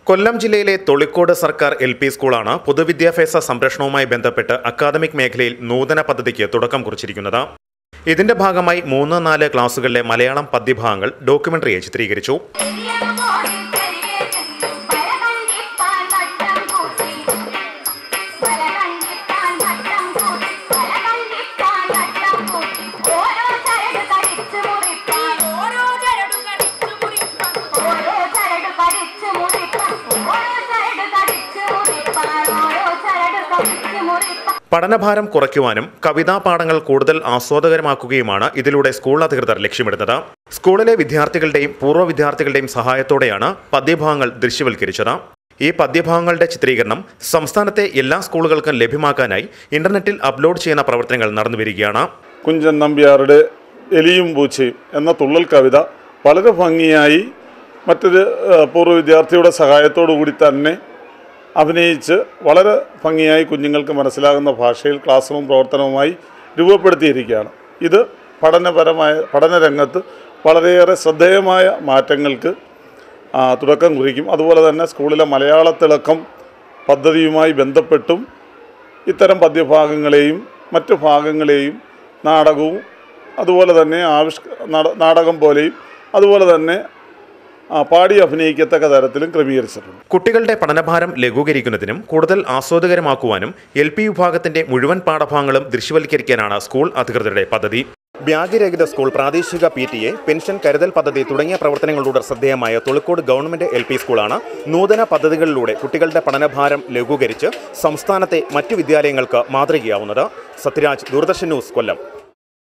കൊല്ലം ജില്ലയിലെ തൊളിക്കോട് സർക്കാർ L P സ്കൂളാണ് പൊതുവിദ്യാഭ്യാസ സംരക്ഷണവുമായി ബന്ധപ്പെട്ട് അക്കാദമിക് മേഖലയിൽ നൂതന പദ്ധതിക്ക് തുടക്കം കുറിച്ചിരിക്കുന്നത് ഇതിന്റെ ഭാഗമായി മൂന്ന് നാല് ക്ലാസുകളിലെ മലയാളം പദ്യഭാഗങ്ങൾ ഡോക്യുമെന്ററിയെ ചിത്രീകരിച്ചു പഠനഭാരം കുറയ്ക്കുവാനും കവിതാ പാഠങ്ങൾ കൂടുതൽ ആസ്വാദകരമാക്കുകയുമാണ് ഇതിലൂടെ സ്കൂൾ അധികൃതർ ലക്ഷ്യമിടുന്നത് സ്കൂളിലെ വിദ്യാർത്ഥികളുടെയും പൂർവ്വ വിദ്യാർത്ഥികളുടെയും സഹായത്തോടെയാണ് പദ്യഭാഗങ്ങൾ ദൃശ്യവൽക്കരിച്ചത് ഈ പദ്യഭാഗങ്ങളുടെ ചിത്രീകരണം സംസ്ഥാനത്തെ എല്ലാ സ്കൂളുകൾക്കും ലഭ്യമാക്കാനായി ഇന്റർനെറ്റിൽ അപ്ലോഡ് ചെയ്യുന്ന പ്രവർത്തനങ്ങൾ നടന്നുവരികയാണ് കുഞ്ചൻ നമ്പ്യാരുടെ എലിയും പൂച്ചയും എന്ന തുള്ളൽ കവിത വളരെ ഭംഗിയായി മറ്റൊരു ഏഹ്, പൂർവ്വ വിദ്യാർത്ഥിയുടെ സഹായത്തോടു കൂടി തന്നെ അഭിനയിച്ച് വളരെ ഭംഗിയായി കുഞ്ഞുങ്ങൾക്ക് മനസ്സിലാകുന്ന ഭാഷയിൽ ക്ലാസ് റൂം പ്രവർത്തനവുമായി രൂപപ്പെടുത്തിയിരിക്കുകയാണ് ഇത് പഠനപരമായ പഠനരംഗത്ത് വളരെയേറെ ശ്രദ്ധേയമായ മാറ്റങ്ങൾക്ക് ആ, തുടക്കം കുറിക്കും അതുപോലെ തന്നെ സ്കൂളിലെ മലയാള തിളക്കം പദ്ധതിയുമായി ബന്ധപ്പെട്ടും ഇത്തരം പദ്യഭാഗങ്ങളെയും മറ്റു ഭാഗങ്ങളെയും നാടകവും അതുപോലെ തന്നെ ആവിഷ് നാട- നാടകം പോലെയും അതുപോലെ തന്നെ ആ, പാടി അഭിനയിക്കത്തക്ക തരത്തിലും ക്രമീകരിച്ചിട്ടുണ്ട് കുട്ടികളുടെ പഠനഭാരം ലഘൂകരിക്കുന്നതിനും കൂടുതൽ ആസ്വാദകരമാക്കുവാനും എൽ പി വിഭാഗത്തിന്റെ മുഴുവൻ പാഠഭാഗങ്ങളും ദൃശ്യവൽക്കരിക്കാനാണ് സ്കൂൾ അധികൃതരുടെ പദ്ധതി വ്യാജ രഹിത സ്കൂൾ പ്രാദേശിക പി ടി എ പെൻഷൻ കരുതൽ പദ്ധതി തുടങ്ങിയ പ്രവർത്തനങ്ങളിലൂടെ ശ്രദ്ധേയമായ തൊളിക്കോട് ഗവൺമെന്റ് എൽ പി സ്കൂളാണ് നൂതന പദ്ധതികളിലൂടെ കുട്ടികളുടെ പഠനഭാരം ലഘൂകരിച്ച് സംസ്ഥാനത്തെ മറ്റു വിദ്യാലയങ്ങൾക്ക് മാതൃകയാവുന്നത് സത്യരാജ് ദൂരദർശൻ ന്യൂസ് കൊല്ലം